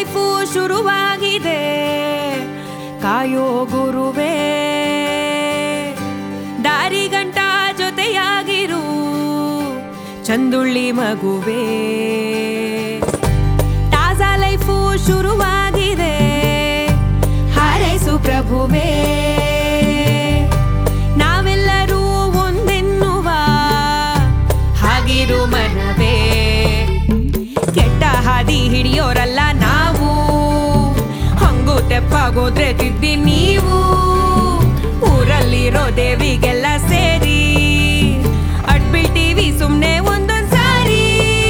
Life ಶುರುವಾಗಿದೆ ಕಾಯೋ ಗುರುವೇ ದಾರಿ ಗಂಟ ಜೊತೆಯಾಗಿರು ಚಂದುಳ್ಳಿ ಮಗುವೇ ತಾಜಾ ಲೈಫು ಶುರುವಾಗಿದೆ ಹಾರೈಸು ಪ್ರಭುವೇ ನಾವೆಲ್ಲರೂ ಒಂದೆನ್ನುವ ಹಾಗಿರು ಮನವೇ ಕೆಟ್ಟ ಹಾದಿ ಹಿಡಿಯೋರಲ್ಲ ನಾವು ಹಂಗು ತೆಪ್ಪಾಗೋದ್ರೆ ತಿದ್ದಿ ನೀವು ಊರಲ್ಲಿರೋ ದೇವಿಗೆಲ್ಲ ಸೇರಿ ಅಡ್ಬಿಟ್ಟಿವಿ ಸುಮ್ನೆ ಒಂದೊಂದ್ ಸಾರಿ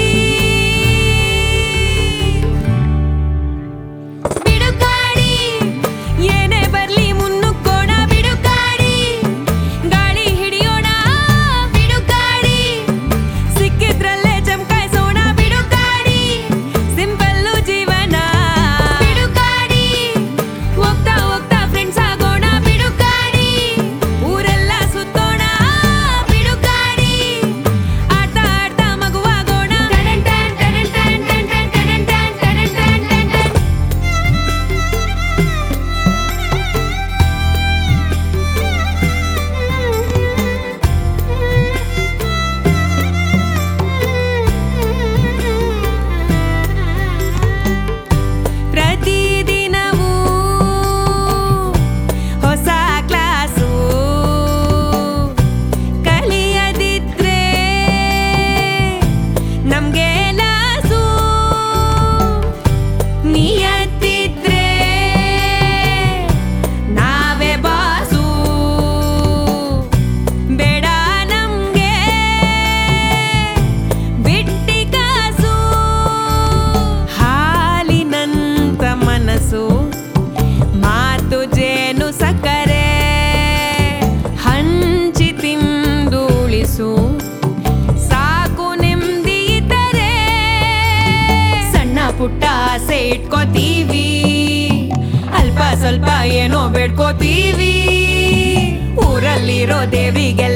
ಬಿಡುಗಾಡಿ ಏನೇ ಬರ್ಲಿ ಮುನ್ನುಕ್ಕೋಣ ಬಿಡುಗಾಡಿ ಗಾಳಿ ಹಿಡಿಯೋಣ ಬಿಡುಗಾಡಿ ಸಿಕ್ಕಿದ್ರಲ್ಲೇ ಚಮಕಾಯಿಸೋಣ ಬಿಡುಗಾಡಿ ಸಿಂಪಲ್ಲು ಜೀವನ ಬಿಡುಗಾಡಿ ಹೋಗ್ತಾ ಹೋಗ್ತಾ ಫ್ರೆಂಡ್ಸ್ ಆಗೋಣ ಬಿಡುಗಾಡಿ ಊರೆಲ್ಲ ಸುತ್ತೋಣ ಬಿಡುಗಾಡಿ ಆಡ್ತಾ ಆಡ್ತಾ ಮಗುವಾಗೋಣ ಟಡನ್ ಟನ್ ಟಡನ್ ಟನ್ ಟನ್ ಟನ್ ಟಡನ್ ಟನ್ ಟಡನ್ ಟನ್ ಟನ್ ಟನ್. ಪ್ರತಿದಿನವೂ ಹೊಸ ಕ್ಲಾಸು ಕಲಿಯದಿದ್ರೆ ನಮ್ಗೆ ಲಾಸು ನಿಯತ್ತಿದ್ರೆ ನಾವೇ ಬಾಸು ಬೇಡ ನಮ್ಗೆ ಬಿಟ್ಟಿ ಕಾಸು ಹಾಲಿನಂತ ಮನಸ್ಸು ಮಾತು ಜೇನು ಸಕ್ಕರೆ ಹಂಚಿ ತಿಂದು ಉಳಿಸು ಸಾಕು ನೆಮ್ಮದಿ ಇದ್ದರೆ ಸಣ್ಣ ಪುಟ್ಟ ಆಸೆ ಇಟ್ಕೋತೀವಿ ಅಲ್ಪ ಸ್ವಲ್ಪ ಏನೋ ಬೇಡ್ಕೋತೀವಿ ಊರಲ್ಲಿರೋ ದೇವಿಗೆಲ್ಲ